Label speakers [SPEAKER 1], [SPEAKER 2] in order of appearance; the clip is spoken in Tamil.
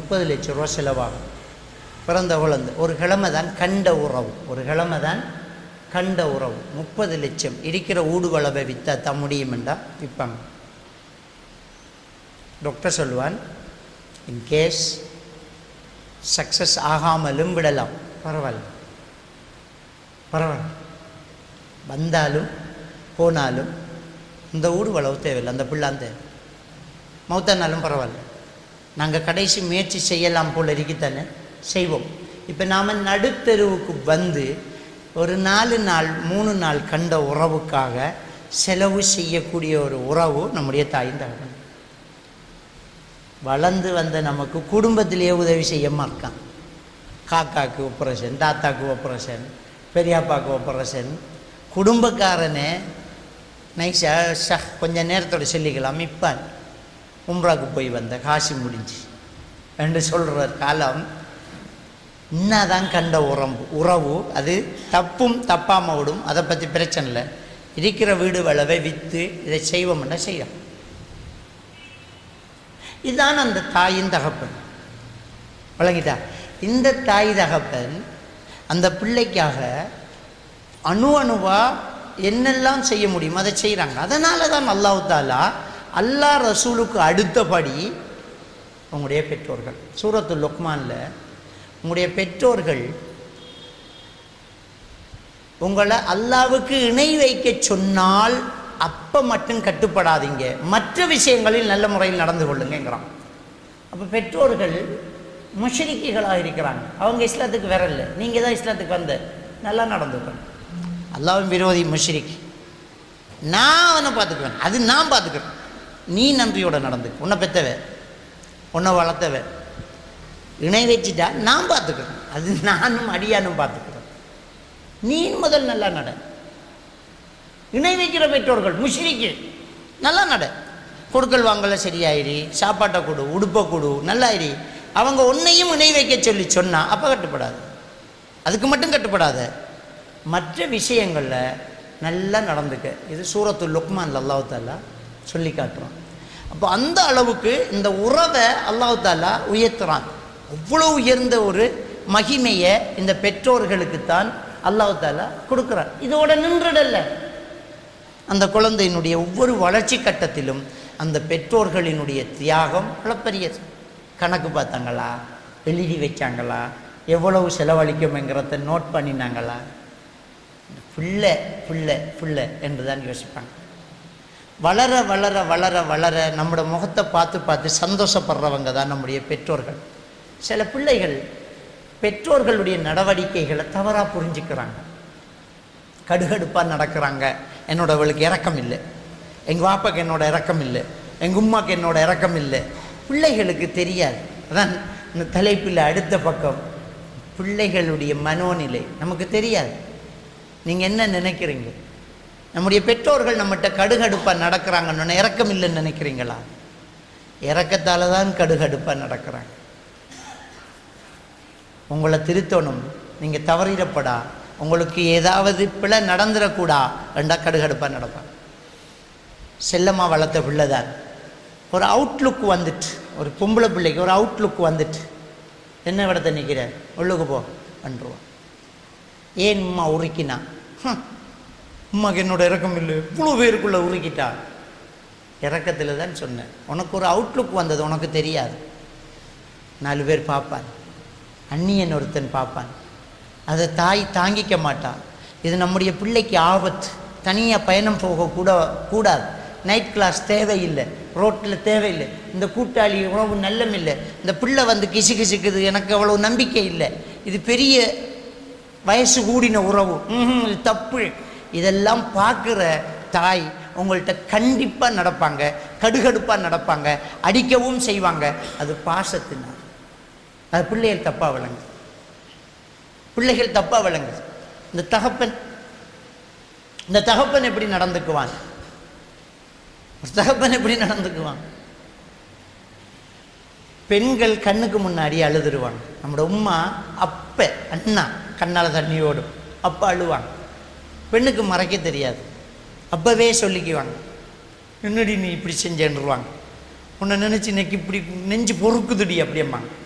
[SPEAKER 1] முப்பது லட்சம் ரூபா செலவாகும் பிறந்த குழந்தை ஒரு கிழமை தான் கண்ட உறவு ஒரு கிழமை தான் கண்ட உறவு முப்பது லட்சம் இருக்கிற ஊடுவளவை விற்றா தான் முடியுமெண்டா விற்பாங்க டாக்டர் சொல்லுவான் இன்கேஸ் சக்ஸஸ் ஆகாமலும் விடலாம் பரவாயில்ல பரவாயில்ல வந்தாலும் போனாலும் இந்த ஊடு வளவு தேவையில்லை அந்த பிள்ளான் தேவை மௌத்தானாலும் பரவாயில்ல நாங்கள் கடைசி முயற்சி செய்யலாம் போல் இருக்குத்தானே செய்வோம் இப்போ நாம் நடுத்தெருவுக்கு வந்து ஒரு நாலு நாள் மூணு நாள் கண்ட உறவுக்காக செலவு செய்யக்கூடிய ஒரு உறவு நம்முடைய தாயின் தகவல் வளர்ந்து வந்த நமக்கு குடும்பத்திலேயே உதவி செய்யமா இருக்கான் காக்காக்கு ஆப்ரேஷன் தாத்தாக்கு ஆப்ரேஷன் பெரியப்பாக்கு ஆப்ரேஷன் குடும்பக்காரனே நைஸா ஷ கொஞ்சம் நேரத்தோட சொல்லிக்கலாம் இப்போ உம்ராக்கு போய் வந்த காசி முடிஞ்சு என்று சொல்கிற காலம் இன்னதான் கண்ட உறம்பு உறவு அது தப்பும் தப்பாம விடும் அதை பற்றி பிரச்சனை இல்லை இருக்கிற வீடு வளவை விற்று இதை செய்வோம்னா செய்யலாம் இதுதான் அந்த தாயின் தகப்பன் வழங்கிட்டா இந்த தாய் தகப்பன் அந்த பிள்ளைக்காக அணு அணுவா என்னெல்லாம் செய்ய முடியும் அதை செய்கிறாங்க அதனால தான் அல்லாஹ் தாலா அல்லாஹ் ரசூலுக்கு அடுத்தபடி உங்களுடைய பெற்றோர்கள் சூரத்து லுக்மானில் உங்களுடைய பெற்றோர்கள் உங்களை அல்லாவுக்கு இணை வைக்க சொன்னால் அப்போ மட்டும் கட்டுப்படாதீங்க மற்ற விஷயங்களில் நல்ல முறையில் நடந்து கொள்ளுங்கிறான் அப்போ பெற்றோர்கள் முஷரிக்கிகளாக இருக்கிறாங்க அவங்க இஸ்லாத்துக்கு வரல நீங்கள் தான் இஸ்லாத்துக்கு வந்த நல்லா நடந்துக்கணும் அல்லாவின் விரோதி முஷரிக் நான் அவனை பார்த்துக்குவேன் அது நான் பார்த்துக்கிறேன் நீ நன்றியோட நடந்துக்க உன்னை பெத்தவ உன்னை வளர்த்தவ இணை வச்சுட்டா நான் பார்த்துக்கிறேன் அது நானும் அடியானும் பார்த்துக்கிறேன் நீ முதல் நல்லா நட இணை வைக்கிற பெற்றோர்கள் முஷ்ரிக்கு நல்லா நட கொடுக்கல் வாங்கல சரியாயிரி சாப்பாட்டை கொடு உடுப்பை கொடு நல்லாயிரி அவங்க உன்னையும் இணை வைக்க சொல்லி சொன்னா அப்போ கட்டுப்படாது அதுக்கு மட்டும் கட்டுப்படாத மற்ற விஷயங்களில் நல்லா நடந்துக்க இது சூரத்து லுக்மான் அல்லாஹ் தாலா சொல்லி காட்டுறான் அப்போ அந்த அளவுக்கு இந்த உறவை அல்லாஹ் தாலா உயர்த்துறான் அவ்வளோ உயர்ந்த ஒரு மகிமையை இந்த பெற்றோர்களுக்குத்தான் அல்லாஹ் தாலா கொடுக்குறான் இதோட நின்றுடல்ல அந்த குழந்தையினுடைய ஒவ்வொரு வளர்ச்சி கட்டத்திலும் அந்த பெற்றோர்களினுடைய தியாகம் அளப்பரியது கணக்கு பார்த்தாங்களா எழுதி வச்சாங்களா எவ்வளவு செலவழிக்கும்ங்கிறத நோட் பண்ணினாங்களா பிள்ளை பிள்ளை பிள்ளை என்று தான் யோசிப்பாங்க வளர வளர வளர வளர நம்மளோட முகத்தை பார்த்து பார்த்து சந்தோஷப்படுறவங்க தான் நம்முடைய பெற்றோர்கள் சில பிள்ளைகள் பெற்றோர்களுடைய நடவடிக்கைகளை தவறாக புரிஞ்சுக்கிறாங்க கடுகடுப்பாக நடக்கிறாங்க என்னோட அவளுக்கு இறக்கம் இல்லை எங்கள் வாப்பாக்கு என்னோட இறக்கம் இல்லை எங்கள் உம்மாக்கு என்னோட இறக்கம் இல்லை பிள்ளைகளுக்கு தெரியாது அதான் இந்த தலைப்பில் அடுத்த பக்கம் பிள்ளைகளுடைய மனோநிலை நமக்கு தெரியாது நீங்கள் என்ன நினைக்கிறீங்க நம்முடைய பெற்றோர்கள் நம்மகிட்ட கடுகடுப்பாக நடக்கிறாங்கன்னு இறக்கம் இல்லைன்னு நினைக்கிறீங்களா இறக்கத்தால் தான் கடுகடுப்பாக நடக்கிறாங்க உங்களை திருத்தணும் நீங்கள் தவறிடப்படா உங்களுக்கு ஏதாவது பிழை நடந்துடக்கூடா ரெண்டா கடுகடுப்பாக நடப்பாங்க செல்லமாக வளர்த்த பிள்ளை தான் ஒரு அவுட்லுக் வந்துட்டு ஒரு பொம்பளை பிள்ளைக்கு ஒரு அவுட்லுக் வந்துட்டு என்ன விடத்தை நிற்கிற உள்ளுக்கு போ பண்ணுருவான் ஏன் உம்மா உருக்கினா ஹம், உம்மாக்கு என்னோட இறக்கம் இல்லை இவ்வளோ பேருக்குள்ளே உருக்கிட்டா இறக்கத்தில் தான் சொன்னேன் உனக்கு ஒரு அவுட்லுக் வந்தது உனக்கு தெரியாது நாலு பேர் பார்ப்பான் அந்நியன் ஒருத்தன் பார்ப்பான் அதை தாய் தாங்கிக்க மாட்டான் இது நம்முடைய பிள்ளைக்கு ஆபத்து தனியாக பயணம் போக கூட கூடாது நைட் கிளாஸ் தேவையில்லை ரோட்டில் தேவையில்லை இந்த கூட்டாளி உணவு நல்லம் இல்லை இந்த பிள்ளை வந்து கிசு கிசுக்குது எனக்கு அவ்வளோ நம்பிக்கை இல்லை இது பெரிய வயசு கூடின உறவு ம்ஹும், இது தப்பு இதெல்லாம் பார்க்குற தாய் உங்கள்கிட்ட கண்டிப்பாக நடப்பாங்க கடுகடுப்பாக நடப்பாங்க அடிக்கவும் செய்வாங்க அது பாசத்தினால் அது பிள்ளைகள் தப்பாக விளங்கு பிள்ளைகள் தப்பாக விளங்கு இந்த தகப்பன் இந்த தகப்பன் எப்படி நடந்துக்குவான் ஒரு தகப்பன் எப்படி நடந்துக்குவான் பெண்கள் கண்ணுக்கு முன்னாடி அழுதுருவாங்க நம்மளோட உம்மா அப்ப அண்ணா கண்ணால் தண்ணி ஓடும் அப்போ அழுவாங்க பெண்ணுக்கு மறைக்க தெரியாது அப்பவே சொல்லிக்குவாங்க என்னடி நீ இப்படி செஞ்சேன்ருவாங்க உன்னை நினச்சி இன்னைக்கு இப்படி நெஞ்சு பொறுக்குதுடி அப்படியம்மாங்க